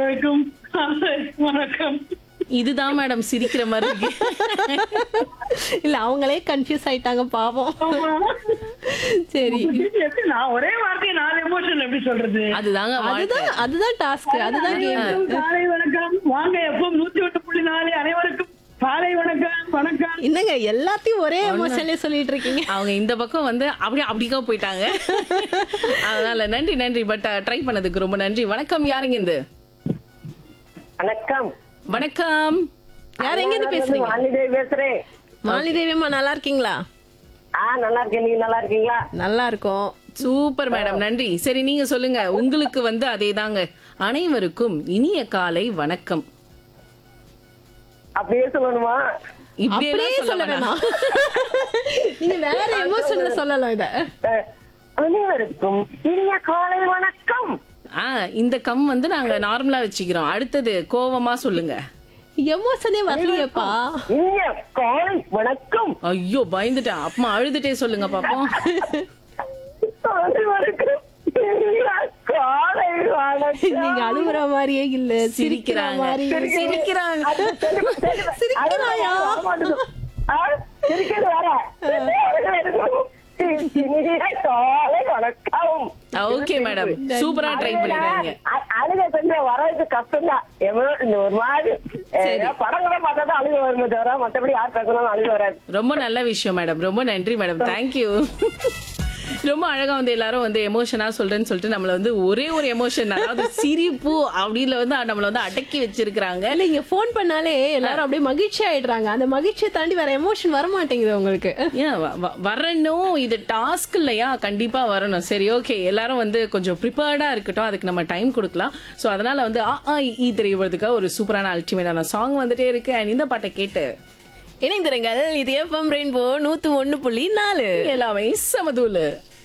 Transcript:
அனைவருக்கும் காலை வணக்கம் இதுதான் மேடம் சிரிக்கிற மாதிரி இருக்கு இல்ல அவங்களே கன்ஃபியூஸ் ஆயிட்டாங்க பாவம் ஆமா. சரி எப்படி நான் ஒரே வார்த்தையை நாலு எமோஷன் எப்படி சொல்றது அதுதாங்க வாழ்க்கை அதுதான் அதுதான் டாஸ்க் அதுதான் கேம் அனைவருக்கும் காலை வணக்கம் வாங்க எப்போ நூத்தி ஒன்று புள்ளி நாலு அனைவருக்கும் காலை வணக்கம் வணக்கம் என்னங்க எல்லாத்தையும் ஒரே எமோஷன்லயே சொல்லிட்டு இருக்கீங்க அவங்க இந்த பக்கம் வந்து அப்படியே அப்படிக்கா போயிட்டாங்க அதனால நன்றி நன்றி பட் ட்ரை பண்ணதுக்கு ரொம்ப நன்றி வணக்கம் யாருங்க இந்த வணக்கம் வணக்கம் யார் எங்க இருந்து பேசுறீங்க வாணிதே பேசுறேன் மாலினி தேவியம்மா நல்லா இருக்கீங்களா ஆ நல்லா இருக்கேன் நீங்க நல்லா இருக்கீங்களா நல்லா இருக்கோம் சூப்பர் மேடம் நன்றி சரி நீங்க சொல்லுங்க உங்களுக்கு வந்து அதேதாங்க அனைவருக்கும் இனிய காலை வணக்கம் அப்படியே சொல்லணுமா இப்படியே அப்படியே சொல்ல சொல்ல வேணாம் வேணாம் நீங்க வேற எமோஷன்ல சொல்லலாம் இத அஹ், அனைவருக்கும் இனிய காலை வணக்கம் ஆ இந்த கம் வந்து நாங்க நார்மலா வச்சுக்கிறோம் அடுத்தது கோவமா சொல்லுங்க எமோஷனே வரலையேப்பா இனிய காலை வணக்கம் ஐயோ பயந்துட்டேன் அப்பமா அழுதுட்டே சொல்லுங்க பாப்போம் அனைவருக்கும் இனிய காலை வணக்கம் நீங்க அழுகுற மாதிரியே இல்ல சிரிக்கிற சிரிக்கிறாங்க மாதிரி சிரிக்கிறாங்க அது தெளிவா, தெளிவா. சிரிக்கிறாயா? அது வர மாட்டேங்குது. ஆ, சிரிக்கிறது வர. அனைவருக்கும் இனிய காலை வணக்கம் ஓகே மேடம் சூப்பரா ட்ரை பண்ணிருக்கீங்க அ- அழுகை கொஞ்சம் வர்றது கஷ்டம் தான் இந்த ஒரு மாதிரி சரி. படங்களை பார்த்தா தான் அழுகை வருமே தவிர மத்தபடி யார் பேசணும் அழுகை வராது ரொம்ப நல்ல விஷயம் மேடம் ரொம்ப நன்றி மேடம் தேங்க்யூ ரொம்ப அழகா வந்து எல்லாரும் வந்து எமோஷனா சொல்றேன்னு சொல்லிட்டு நம்மள வந்து ஒரே ஒரு எமோஷன் அதாவது சிரிப்பு அப்படின்னு வந்து நம்மள வந்து அடக்கி வச்சிருக்காங்க இல்ல இங்க போன் பண்ணாலே எல்லாரும் அப்படியே மகிழ்ச்சி ஆயிடுறாங்க அந்த மகிழ்ச்சியை தாண்டி வேற எமோஷன் வர மாட்டேங்குது உங்களுக்கு ஏன் வ- வ- வரணும் இது டாஸ்க் இல்லையா கண்டிப்பா வரணும் சரி ஓகே எல்லாரும் வந்து கொஞ்சம் ப்ரிப்பேர்டா இருக்கட்டும் அதுக்கு நம்ம டைம் கொடுக்கலாம் சோ அதனால வந்து ஆ ஆ ஈ தெரியறதுக்காக ஒரு சூப்பரான அல்டிமேட்டான சாங் வந்துட்டே இருக்கு அண்ட் இந்த பாட்டை கேட்டு இணைந்திருங்கள் இது எஃப்எம் ரெயின்போ நூத்து ஒண்ணு புள்ளி நாலு எல்லாமே சமதூலு